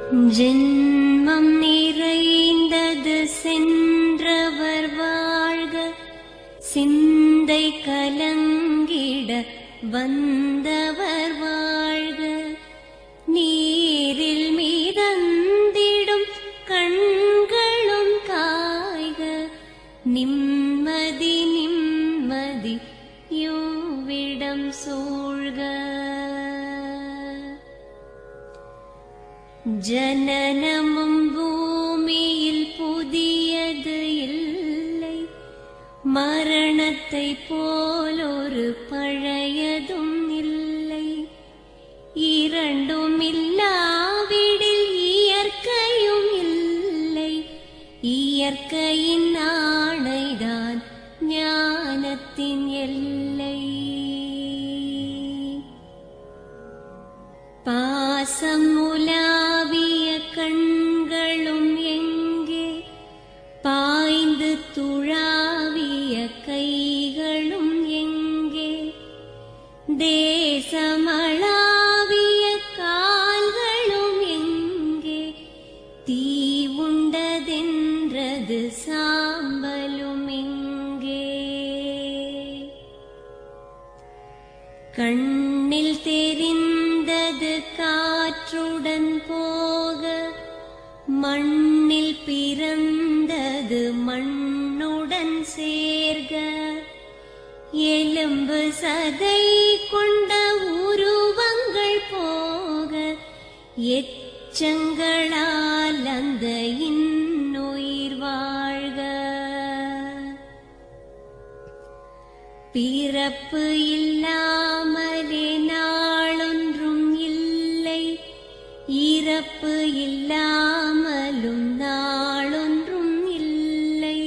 ஜென்மம் நிறைந்தது சென்றவர் வாழ்க சிந்தை கலங்கிட வந்தவர் வாழ்க நீரில் மிதந்திடும் கண்களும் காய்க நிம்மதி நிம்மதி யோவிடம் சூழ்க ஜனனமும் பூமியில் புதியது இல்லை மரணத்தை போலொரு பழையதும் இல்லை இரண்டும் இல்லாவிடில் இயற்கையும் இல்லை இயற்கையின் ஆணைதான் ஞானத்தின் எல்லை பாசம் உலாவிய கண்களும் எங்கே பாய்ந்து துழாவிய கைகளும் எங்கே தேசமளாவிய கால்களும் எங்கே தீ உண்டதென்றது சாம்பலும் எங்கே கண்ணில் தெரிந்தது காற்றுடன் போக மண்ணில் பிறந்தது மண்ணுடன் சேர்க எலும்பு சதை கொண்ட உருவங்கள் போக எச்சங்களால் அந்த இன்னுயிர் வாழ்க பிறப்பு இல்லாமலே நாளொன்றும் இல்லை இறப்பு இல்லாமலும் நாளொன்றும் இல்லை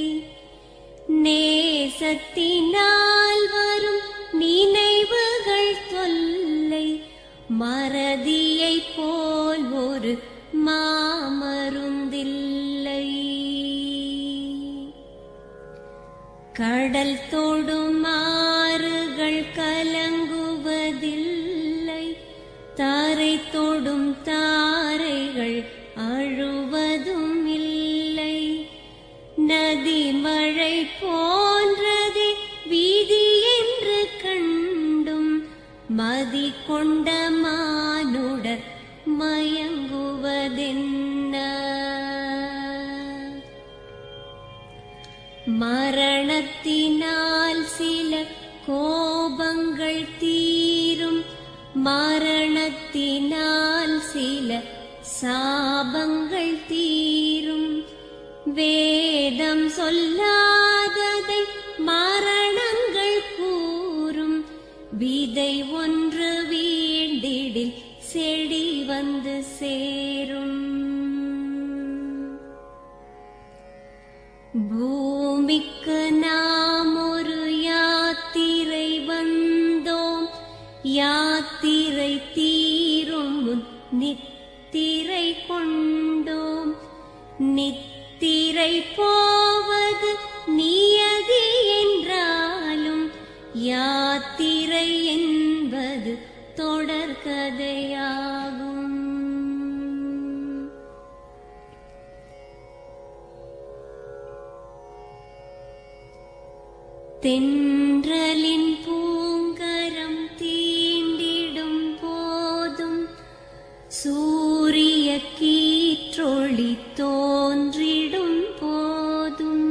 நேசத்தினால் வரும் நினைவுகள் தொல்லை மறதியைப் போல் ஒரு மாமருந்தில்லை கடல் தொடும் ஆறுகள் கலங்குவதில்லை தாரை தொடும் தாரைகள் அழுவதும் இல்லை நதி மழை போன்றதே வீதி என்று கண்டும் மதி கொண்ட மானுடர் மயங்குவதென்ன மரணத்தினால் சில கோபங்கள் தீரும் மரணத்தினால் சில சாபங்கள் தீரும் வேதம் சொல்லாததை மரணங்கள் கூறும் விதை ஒன்று வீண்டிடில் செடி வந்து சேரும் பூமிக்கு நாம் ஒரு யாத்திரை வந்தோம் யாத்திரை தீரும் முன் நித்திரை கொண்டோம் நித்திரை போவது நியதி என்றாலும் யாத்திரை என்பது தொடர்கதையாகும் தென்றலின் பூங்கரம் தீண்டிடும் போதும் சூரிய கீற்றொளி தோன்றிடும் போதும்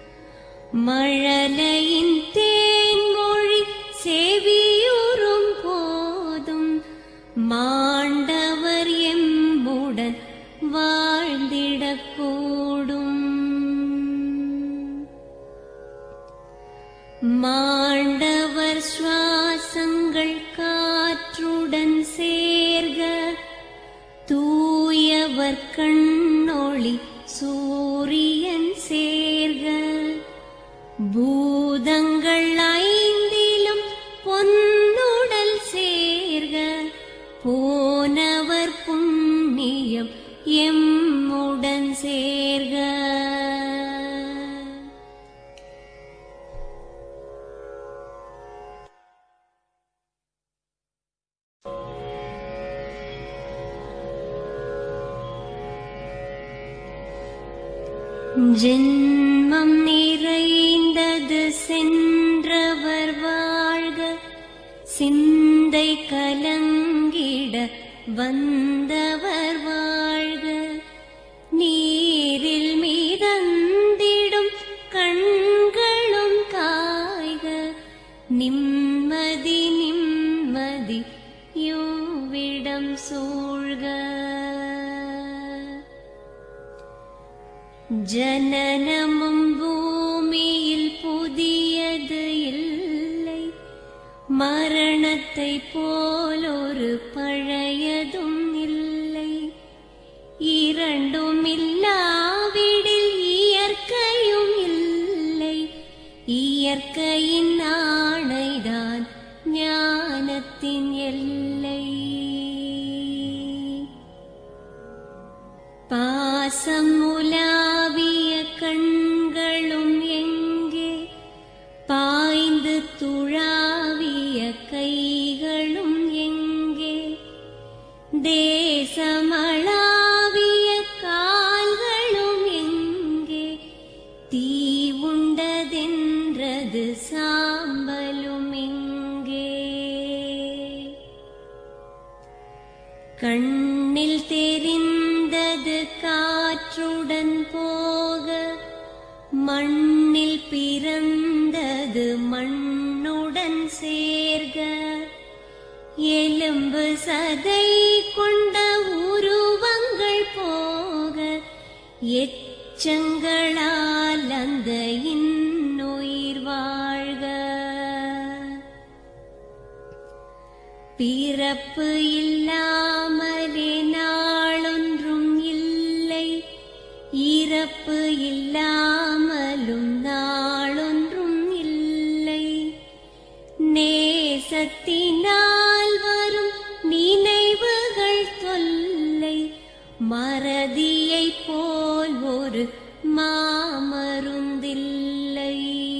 மழலையின் தேன்மொழி செவியுறும் போதும் மாண்டவர் எம்முடன் வாழ்ந்திடக்கூடும் மாண்டவர் சுவாசங்கள் காற்றுடன் சேர்க தூயவர் கண்ணொளி சூரியன் சேர்க பூதங்கள் ஐந்திலும் பொன்னுடல் சேர்க போனவர் புண்ணியம் எம்முடன் சேர்க ஜென்மம் நிறைந்தது சென்றவர் வாழ்க சிந்தை கலங்கிட வந்தவர் வாழ்க நீரில் மீதந்திடும் கண்களும் காய்க நிம்மதி நிம்மதி யோவிடம் சூழ்க ஜனனமும் பூமியில் புதியது இல்லை மரணத்தை போலொரு பழையதும் இல்லை இரண்டும் இல்லாவிடில் இயற்கையும் இல்லை இயற்கையின் ஆணைதான் ஞானத்தின் எல்லை பாசம் உலாவிய கண்களும் எங்கே பாய்ந்து துழாவிய கைகளும் எங்கே தேசமளாவிய கால்களும் எங்கே தீ உண்டதென்றது சாம்பலும் எங்கே கண்ணில் தெரிந்தது காற்றுடன் போக மண்ணில் பிறந்தது மண்ணுடன் சேர்க எலும்பு சதை கொண்ட உருவங்கள் போக எச்சங்களால் அந்த இன்னுயிர் வாழ்க பிறப்பு இல்லாமலே நாளொன்றும் இல்லை இறப்பு இல்லாமலும் நாளொன்றும் இல்லை நேசத்தினால் வரும் நினைவுகள் தொல்லை மறதியைப் போல் ஒரு மாமருந்தில்லை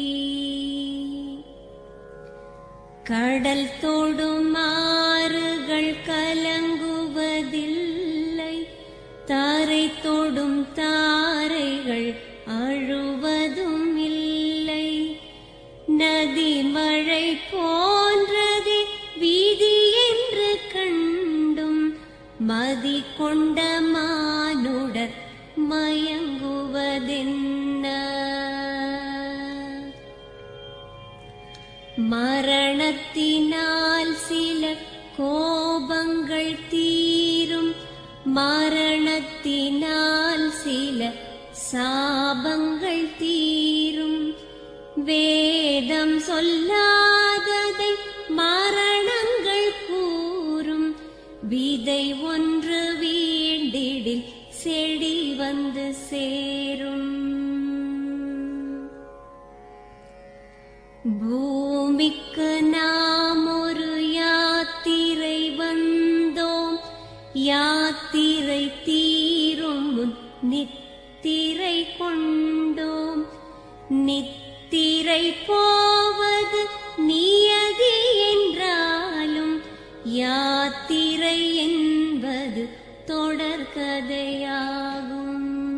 கடல் தொடும் ஆறுகள் கலங்குவதில்லை தாரை தொடும் தாரைகள் அழுவதும் இல்லை நதி மழை போன்றதே வீதி என்று கண்டும் மதி கொண்ட மானுடர் மயங்குவதென்ன மரணத்தினால் சில கோபங்கள் தீரும் மரணத்தினால் சில சாபங்கள் தீரும் வேதம் சொல்லாததை மரணங்கள் கூறும் விதை ஒன்று வீண்டிடில் செடி வந்து சேரும் பூமிக்கு நாம் ஒரு யாத்திரை வந்தோம் யாத்திரை தீரும் முன் நித்திரை கொண்டோம் நித்திரை போவது நியதி என்றாலும் யாத்திரை என்பது தொடர்கதையாகும்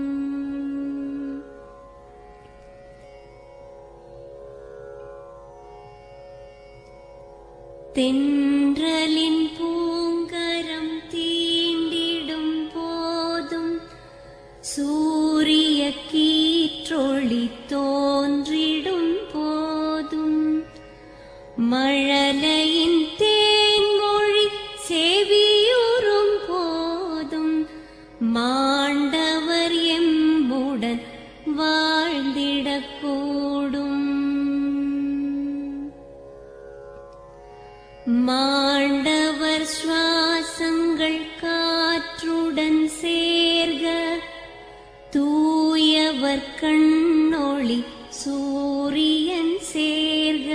தென்றலின் பூங்கரம் தீண்டிடும் போதும் சூரிய கீற்றொளி தோன்றிடும் போதும் மழலையின் தேன்மொழி செவியுறும் போதும் மாண்டவர் எம்முடன் வாழ்ந்திடக்கூடும் மாண்டவர் சுவாசங்கள் காற்றுடன் சேர்க தூயவர் கண்ணொளி சூரியன் சேர்க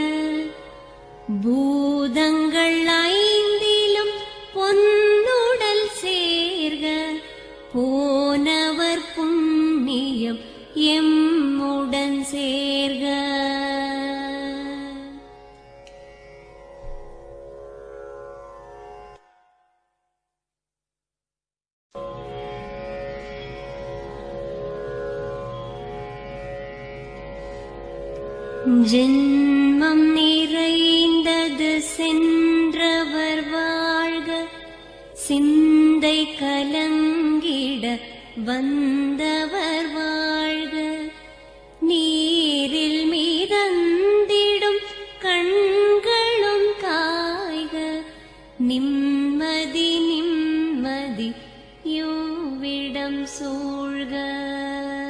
பூதங்கள் ஐந்திலும் பொன்னுடல் சேர்க போனவர் புண்ணியம் எம்முடன் சேர்க ஜென்மம் நிறைந்தது சென்றவர் வாழ்க சிந்தை கலங்கிட வந்தவர் வாழ்க நீரில் மிதந்திடும் கண்களும் காய்க நிம்மதி நிம்மதி யோவிடம் சூழ்க